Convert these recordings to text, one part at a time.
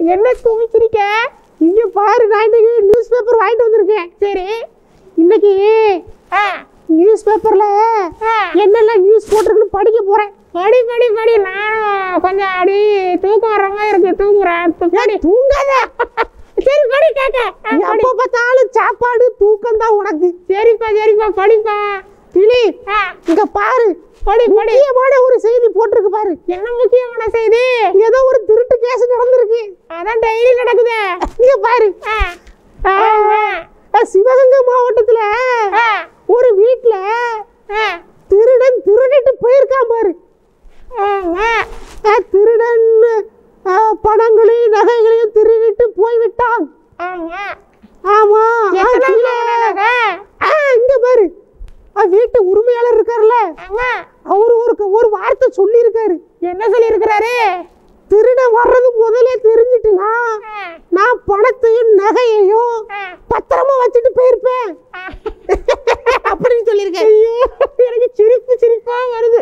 என்ன குமிச்சிருக்க இங்க பாரு நான் இன்னைக்கு நியூஸ் பேப்பர் வாங்கிட்டு வந்திருக்கேன் சரி இன்னைக்கு நியூஸ் பேப்பர்ல என்னெல்லாம் நியூஸ் போட்டிருக்குன்னு படிக்க போறேன் படி படி படி நான் கொஞ்சம் அடி தூக்கம் வர மாதிரி இருக்கு தூங்குறேன் படி தூங்காத சரி படி கேட்க எப்ப பார்த்தாலும் சாப்பாடு தூக்கம் தான் உனக்கு சரிப்பா சரிப்பா படிப்பா கிளி இங்க பாரு படி படி முக்கியமான ஒரு செய்தி போட்டிருக்கு பாரு என்ன முக்கியமான செய்தி ஏதோ ஒரு திருட்டு கேஸ் நடந்திருக்கு அதான் டெய்லி நடக்குதே இங்க பாரு அஹ் சிவகங்கை மாவட்டத்துல ஒரு வீட்ல திருடன் திருடிட்டு போயிருக்கான் பாரு அஹ் திருடன் அஹ் பணங்களையும் நகைகளையும் திருடிட்டு போய்விட்டான் ஆமா அஹ் கீழே- அஹ் இங்க பாரு அஹ் வீட்டு உரிமையாளர் இருக்காருல்ல அவரு ஒரு ஒரு வார்த்தை சொல்லியிருக்காரு என்ன சொல்லியிருக்கிறாரு திருடன் வர்றது முதல்ல தெரிஞ்சிட்டுனா நான் பணத்தையும் நகையையும் பத்திரமா வச்சுட்டு போயிருப்பேன் அப்படின்னு சொல்லியிருக்கேன் எனக்கு சிரிப்பு சிரிப்பா வருது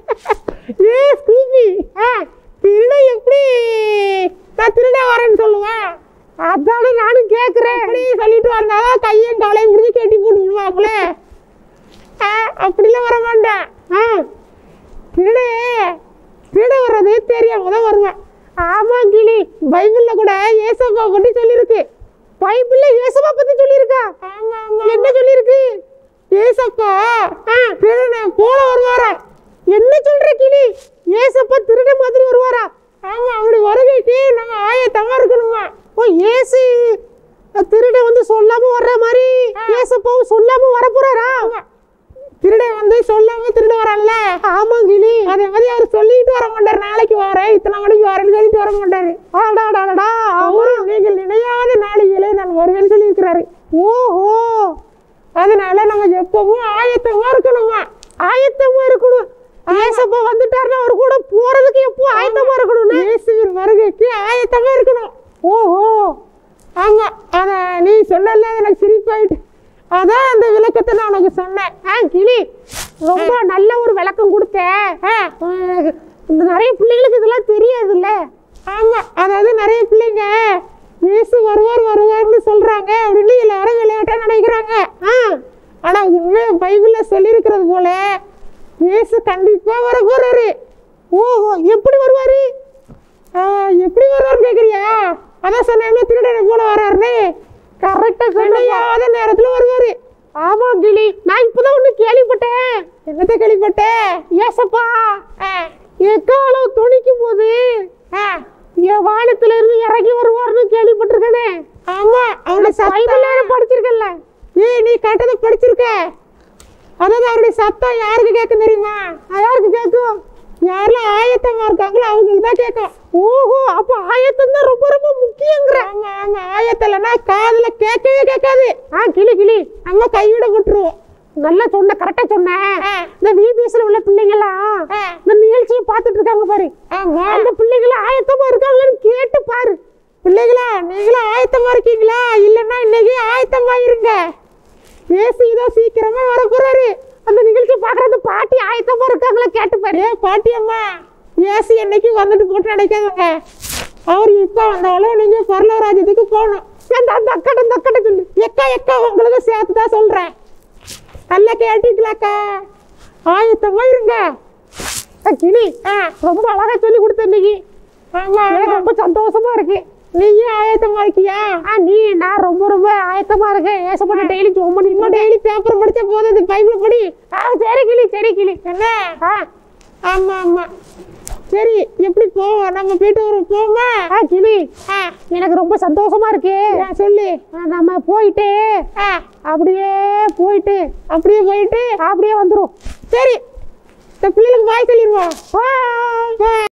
ஏ ஸ்கூபி திருட எப்படி நான் திருட வரேன்னு சொல்லுவேன் அதான நானும் கேட்குறேன் அப்படி சொல்லிட்டு வந்தாதான் கையும் காலையும் முடிஞ்சு கட்டி போட்டு விடுவாங்களே ஆ, அப்படிலாம் வர மாட்டேன் ஆ திருட திருட வர்றது தெரியாம தான் வருவேன் ஆமா கிளி பைபிள்ல கூட ஏசப்பா பத்தி சொல்லியிருக்கு பைபிள்ல ஏசப்பா பத்தி சொல்லியிருக்கா என்ன சொல்லியிருக்கு ஏசப்பா திருட போல வருவாரா என்ன சொல்ற கிளி ஏசப்பா திருட மாதிரி வருவாரா ஆமா அப்படி வருகைக்கு நம்ம ஆயத்தமா இருக்கணுமா ஓ ஏசு திருட வந்து சொல்லாம வர்ற மாதிரி ஏசப்பாவும் சொல்லாம வர போறாரா திருடன் வந்து சொல்லாம திருட வரான்ல ஆமா கிளி அதே மாதிரி அவர் சொல்லிட்டு வர மாட்டாரு நாளைக்கு வரேன் இத்தனை மணிக்கு வரேன்னு சொல்லிட்டு வர மாட்டாரு ஆடாடாடா அவரும் நீங்கள் நினையாத நாளைகளே நான் வருவேன்னு சொல்லியிருக்கிறாரு ஓஹோ அதனால நம்ம எப்பவும் ஆயத்தமா இருக்கணுமா ஆயத்தமா இருக்கணும் ஏசப்பா வந்துட்டாருன்னா அவர் கூட போறதுக்கு எப்போ ஆயத்தமா இருக்கணும் இயேசுவின் வருகைக்கு ஆயத்தமா இருக்கணும் ஓஹோ ஆமா அத நீ சொன்னல எனக்கு சிரிப்பாயிட்டு அதான் அந்த விளக்கத்தை நான் உனக்கு சொன்னேன் ஆ கிளி ரொம்ப நல்ல ஒரு விளக்கம் கொடுத்த இந்த நிறைய பிள்ளைங்களுக்கு இதெல்லாம் தெரியாதுல்ல ஆமா அதாவது நிறைய பிள்ளைங்க இயேசு வருவார் வருவார்னு சொல்றாங்க அப்படின்னு எல்லாரும் விளையாட்டா நினைக்கிறாங்க ஆ ஆனா உண்மையா பைபிள்ல சொல்லியிருக்கிறது போல இயேசு கண்டிப்பா வர போறாரு ஓஹோ எப்படி வருவாரு ஆ, எப்படி வருவார்னு கேக்குறியா அதான் சொன்னேன்ல திருடனை போல வராருன்னு கரெக்டா சொன்னையாத நேரத்துல வருவாரு ஆமா கிளி நான் இப்பதான் ஒண்ணு கேள்விப்பட்டேன் என்னத்த கேள்விப்பட்டேன் ஏசப்பா எக்காலம் துணிக்கும் போது என் வானத்துல இருந்து இறங்கி வருவார்னு கேள்விப்பட்டிருக்கேனே ஆமா அவனோட பைபிள்ல படிச்சிருக்கல ஏய் நீ கட்டதை படிச்சிருக்க அதாவது அவருடைய சத்தம் யாருக்கு கேட்கும் தெரியுமா அது யாருக்கு கேட்கும் யாரெல்லாம் ஆயத்தமா இருக்காங்களோ அவங்களுக்கு தான் கேட்கும் ஓஹோ அப்ப ஆயத்தம் தான் ரொம்ப ரொம்ப முக்கியங்கிற ஆமா ஆமா ஆயத்தம் இல்லைன்னா காதுல கேட்கவே கேட்காது ஆ கிளி கிளி நம்ம கைவிட விட்டுருவோம் நல்லா சொன்ன கரெக்டா சொன்னேன் இந்த விபிஎஸ்ல உள்ள பிள்ளைங்கலாம் இந்த நிகழ்ச்சியை பார்த்துட்டு இருக்காங்க பாரு அந்த பிள்ளைங்கள ஆயத்தமா இருக்காங்களான்னு கேட்டு பாரு பிள்ளைகளா நீங்களும் ஆயத்தமா இருக்கீங்களா இல்லைன்னா இன்னைக்கு ஆயத்தமா இருங்க ஏசு இதோ சீக்கிரமா வர போறாரு அந்த நிகழ்ச்சி பாக்குறது பாட்டி ஆயத்தமா இருக்காங்களா கேட்டு பாரு ஏ பாட்டி அம்மா ஏசு என்னைக்கு வந்துட்டு போட்டு நினைக்காதவங்க அவர் இப்ப வந்தாலும் நீங்க பரலவராஜ்யத்துக்கு போகணும் அந்த அந்த அக்கட்ட அந்த அக்கட்ட சொல்லு எக்கா எக்கா உங்களுக்கு சேர்த்து தான் சொல்றேன் நல்லா கேட்டீங்களாக்கா ஆயத்தமா இருங்க அ, கிளி ரொம்ப அழகா சொல்லி கொடுத்த இன்னைக்கு எனக்கு ரொம்ப சந்தோஷமா இருக்கு நீயும் ஆயத்தமா இருக்கியா ஆ நீ நான் ரொம்ப ரொம்ப ஆயத்தமா இருக்கேன் ஏசப்பட்ட டெய்லி ரொம்ப இன்னும் டெய்லி பேப்பர் படிச்ச போதும் இந்த பைபிள் படி ஆ சரி கிளி சரி கிளி என்ன ஆ ஆமா ஆமா சரி எப்படி போவோம் நம்ம போயிட்டு வரோம் போமா ஆ கிளி ஆ எனக்கு ரொம்ப சந்தோஷமா இருக்கு சொல்லு நம்ம போயிட்டு அப்படியே போயிட்டு அப்படியே போயிட்டு அப்படியே வந்துரும் சரி இந்த பிள்ளைகளுக்கு பாய் சொல்லிடுவோம் பாய்